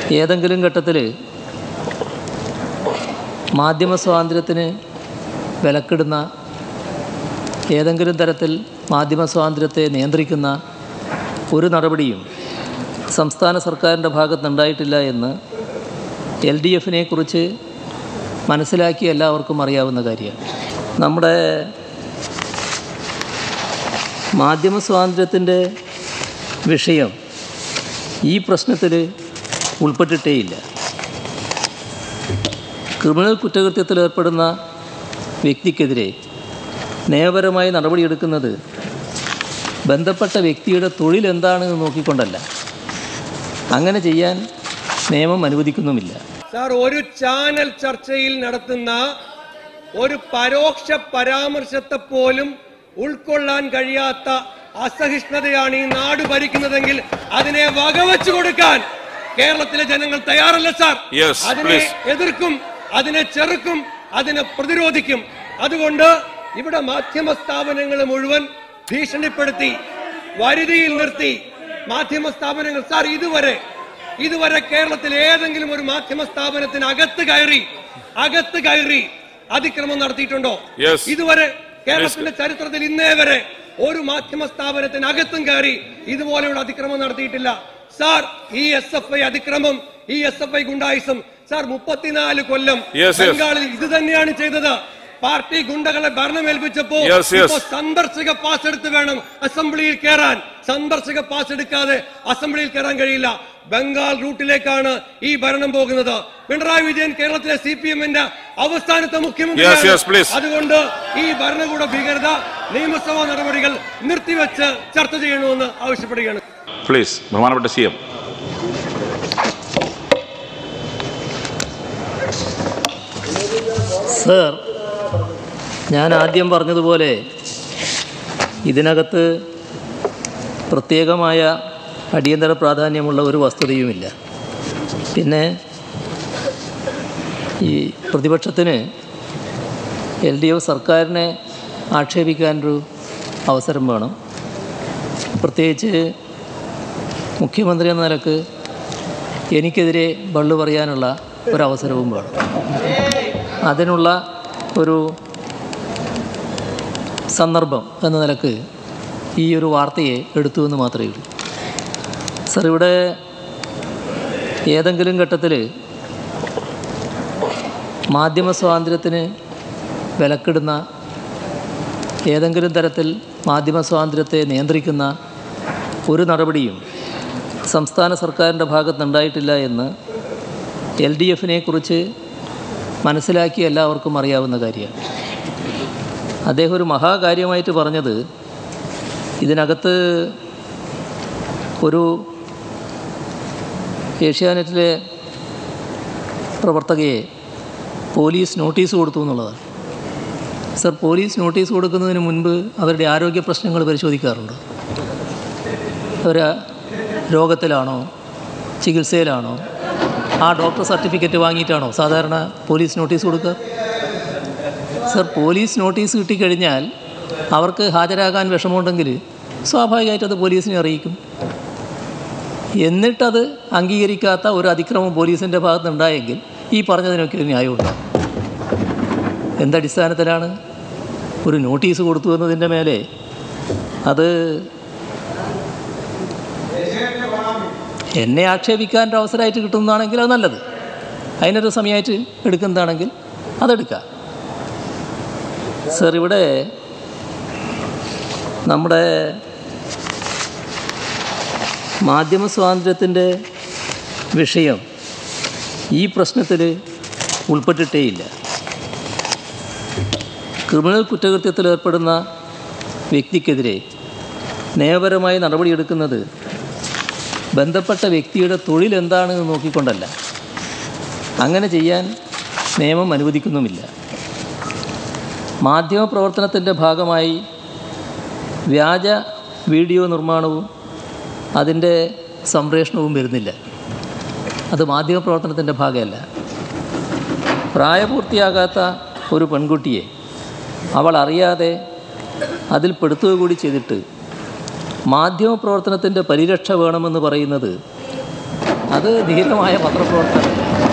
ഏതെങ്കിലും ഘട്ടത്തിൽ മാധ്യമ സ്വാതന്ത്ര്യത്തിന് വിലക്കിടുന്ന ഏതെങ്കിലും തരത്തിൽ മാധ്യമ സ്വാതന്ത്ര്യത്തെ നിയന്ത്രിക്കുന്ന ഒരു നടപടിയും സംസ്ഥാന സർക്കാരിൻ്റെ ഭാഗത്തുനിന്നുണ്ടായിട്ടില്ല എന്ന് എൽ ഡി എഫിനെ കുറിച്ച് മനസ്സിലാക്കി എല്ലാവർക്കും അറിയാവുന്ന കാര്യമാണ് നമ്മുടെ മാധ്യമ സ്വാതന്ത്ര്യത്തിൻ്റെ വിഷയം ഈ പ്രശ്നത്തിൽ ഉൾപ്പെട്ടിട്ടേയില്ല ക്രിമിനൽ കുറ്റകൃത്യത്തിൽ ഏർപ്പെടുന്ന വ്യക്തിക്കെതിരെ നിയമപരമായി നടപടിയെടുക്കുന്നത് ബന്ധപ്പെട്ട വ്യക്തിയുടെ തൊഴിൽ എന്താണെന്ന് നോക്കിക്കൊണ്ടല്ല അങ്ങനെ ചെയ്യാൻ നിയമം അനുവദിക്കുന്നുമില്ല സാർ ഒരു ചാനൽ ചർച്ചയിൽ നടത്തുന്ന ഒരു പരോക്ഷ പരാമർശത്തെ പോലും ഉൾക്കൊള്ളാൻ കഴിയാത്ത അസഹിഷ്ണുതയാണ് ഈ നാട് ഭരിക്കുന്നതെങ്കിൽ അതിനെ വകവെച്ചു കൊടുക്കാൻ കേരളത്തിലെ ജനങ്ങൾ തയ്യാറല്ല സാർ Yes, അതിനെ please. എതിർക്കും അതിനെ ചെറുക്കും അതിനെ പ്രതിരോധിക്കും അതുകൊണ്ട് ഇവിടെ മാധ്യമ സ്ഥാപനങ്ങൾ മുഴുവൻ ഭീഷണിപ്പെടുത്തി വരുതിയിൽ നിർത്തി മാധ്യമ സ്ഥാപനങ്ങൾ സാർ ഇതുവരെ ഇതുവരെ കേരളത്തിൽ ഏതെങ്കിലും ഒരു മാധ്യമ സ്ഥാപനത്തിന് അകത്ത് കയറി അകത്ത് കയറി അതിക്രമം നടത്തിയിട്ടുണ്ടോ Yes. ഇതുവരെ കേരളത്തിന്റെ ചരിത്രത്തിൽ ഇന്നേ വരെ ഒരു മാധ്യമ സ്ഥാപനത്തിന് അകത്തും കയറി ഇതുപോലെയുള്ള അതിക്രമം നടത്തിയിട്ടില്ല സാർ ഈ എസ് എഫ് ഐ അതിക്രമം ഈ എസ് എഫ് ഐ ഗുണ്ടായിസം സാർ മുപ്പത്തിനാല് കൊല്ലം Yes, yes. ബംഗാളിൽ ഇത് തന്നെയാണ് ചെയ്തത് പാർട്ടി ഗുണ്ടകളെ ഭരണമേൽപ്പിച്ചപ്പോ Yes, yes. ഇപ്പോ സന്ദർശക പാസ് എടുത്ത് വേണം അസംബ്ലിയിൽ കയറാൻ സന്ദർശക പാസ് എടുക്കാതെ അസംബ്ലിയിൽ കയറാൻ കഴിയില്ല ബംഗാൾ റൂട്ടിലേക്കാണ് ഈ ഭരണം പോകുന്നത് പിണറായി വിജയൻ കേരളത്തിലെ സി പി എമ്മിന്റെ അവസാനത്തെ Yes, മുഖ്യമന്ത്രിയാണ് yes, please. അതുകൊണ്ട് ഈ ഭരണകൂട ഭീകരത നിയമസഭാ നടപടികൾ നിർത്തിവെച്ച് ചർച്ച ചെയ്യണമെന്ന് ആവശ്യപ്പെടുകയാണ് പ്ലീസ് ബഹുമാനപ്പെട്ട സി എം സർ ഞാൻ ആദ്യം പറഞ്ഞതുപോലെ ഇതിനകത്ത് പ്രത്യേകമായ അടിയന്തര പ്രാധാന്യമുള്ള ഒരു വസ്തുതയുമില്ല പിന്നെ ഈ പ്രതിപക്ഷത്തിന് എൽ ഡി എഫ് സർക്കാരിനെ ആക്ഷേപിക്കാനൊരു അവസരം വേണം പ്രത്യേകിച്ച് മുഖ്യമന്ത്രി എന്ന നിലക്ക് എനിക്കെതിരെ ബള്ളു പറയാനുള്ള ഒരവസരവും വേണം അതിനുള്ള ഒരു സന്ദർഭം എന്ന നിലക്ക് ഈ ഒരു വാർത്തയെ എടുത്തു എന്ന് മാത്രമേ ഉള്ളൂ സർ ഇവിടെ ഏതെങ്കിലും ഘട്ടത്തിൽ മാധ്യമ സ്വാതന്ത്ര്യത്തിന് വിലക്കിടുന്ന ഏതെങ്കിലും തരത്തിൽ മാധ്യമ സ്വാതന്ത്ര്യത്തെ നിയന്ത്രിക്കുന്ന ഒരു നടപടിയും സംസ്ഥാന സർക്കാരിൻ്റെ ഭാഗത്തുനിന്നുണ്ടായിട്ടില്ല എന്ന് എൽ ഡി എഫിനെ കുറിച്ച് മനസ്സിലാക്കി എല്ലാവർക്കും അറിയാവുന്ന കാര്യമാണ് അദ്ദേഹം ഒരു മഹാകാര്യമായിട്ട് പറഞ്ഞത് ഇതിനകത്ത് ഒരു ഏഷ്യാനെറ്റിലെ പ്രവർത്തകയെ പോലീസ് നോട്ടീസ് കൊടുത്തു എന്നുള്ളതാണ് സർ പോലീസ് നോട്ടീസ് കൊടുക്കുന്നതിന് മുൻപ് അവരുടെ ആരോഗ്യ പ്രശ്നങ്ങൾ പരിശോധിക്കാറുണ്ട് അവർ രോഗത്തിലാണോ ചികിത്സയിലാണോ ആ ഡോക്ടർ സർട്ടിഫിക്കറ്റ് വാങ്ങിയിട്ടാണോ സാധാരണ പോലീസ് നോട്ടീസ് കൊടുക്കുക സർ പോലീസ് നോട്ടീസ് കിട്ടിക്കഴിഞ്ഞാൽ അവർക്ക് ഹാജരാകാൻ വിഷമമുണ്ടെങ്കിൽ സ്വാഭാവികമായിട്ട് അത് പോലീസിനെ അറിയിക്കും എന്നിട്ടത് അംഗീകരിക്കാത്ത ഒരു അതിക്രമം പോലീസിൻ്റെ ഭാഗത്തുനിന്നുണ്ടായെങ്കിൽ ഈ പറഞ്ഞതിനൊക്കെ ഒരു ന്യായമുണ്ട് എന്തടിസ്ഥാനത്തിലാണ് ഒരു നോട്ടീസ് കൊടുത്തു എന്നതിൻ്റെ മേലെ അത് എന്നെ ആക്ഷേപിക്കാൻ ഒരു അവസരമായിട്ട് കിട്ടുന്നതാണെങ്കിൽ അത് നല്ലത് അതിനൊരു സമയമായിട്ട് എടുക്കുന്നതാണെങ്കിൽ അതെടുക്കാം സർ ഇവിടെ നമ്മുടെ മാധ്യമ സ്വാതന്ത്ര്യത്തിൻ്റെ വിഷയം ഈ പ്രശ്നത്തിൽ ഉൾപ്പെട്ടിട്ടേയില്ല ക്രിമിനൽ കുറ്റകൃത്യത്തിൽ ഏർപ്പെടുന്ന വ്യക്തിക്കെതിരെ നിയമപരമായി നടപടിയെടുക്കുന്നത് ബന്ധപ്പെട്ട വ്യക്തിയുടെ തൊഴിൽ എന്താണെന്ന് നോക്കിക്കൊണ്ടല്ല അങ്ങനെ ചെയ്യാൻ നിയമം അനുവദിക്കുന്നുമില്ല മാധ്യമപ്രവർത്തനത്തിൻ്റെ ഭാഗമായി വ്യാജ വീഡിയോ നിർമ്മാണവും അതിൻ്റെ സംപ്രേഷണവും വരുന്നില്ല അത് മാധ്യമപ്രവർത്തനത്തിൻ്റെ ഭാഗമല്ല പ്രായപൂർത്തിയാകാത്ത ഒരു പെൺകുട്ടിയെ അവൾ അറിയാതെ അതിൽ പെടുത്തുക കൂടി ചെയ്തിട്ട് മാധ്യമപ്രവർത്തനത്തിൻ്റെ പരിരക്ഷ വേണമെന്ന് പറയുന്നത് അത് ധീരമായ പത്രപ്രവർത്തനം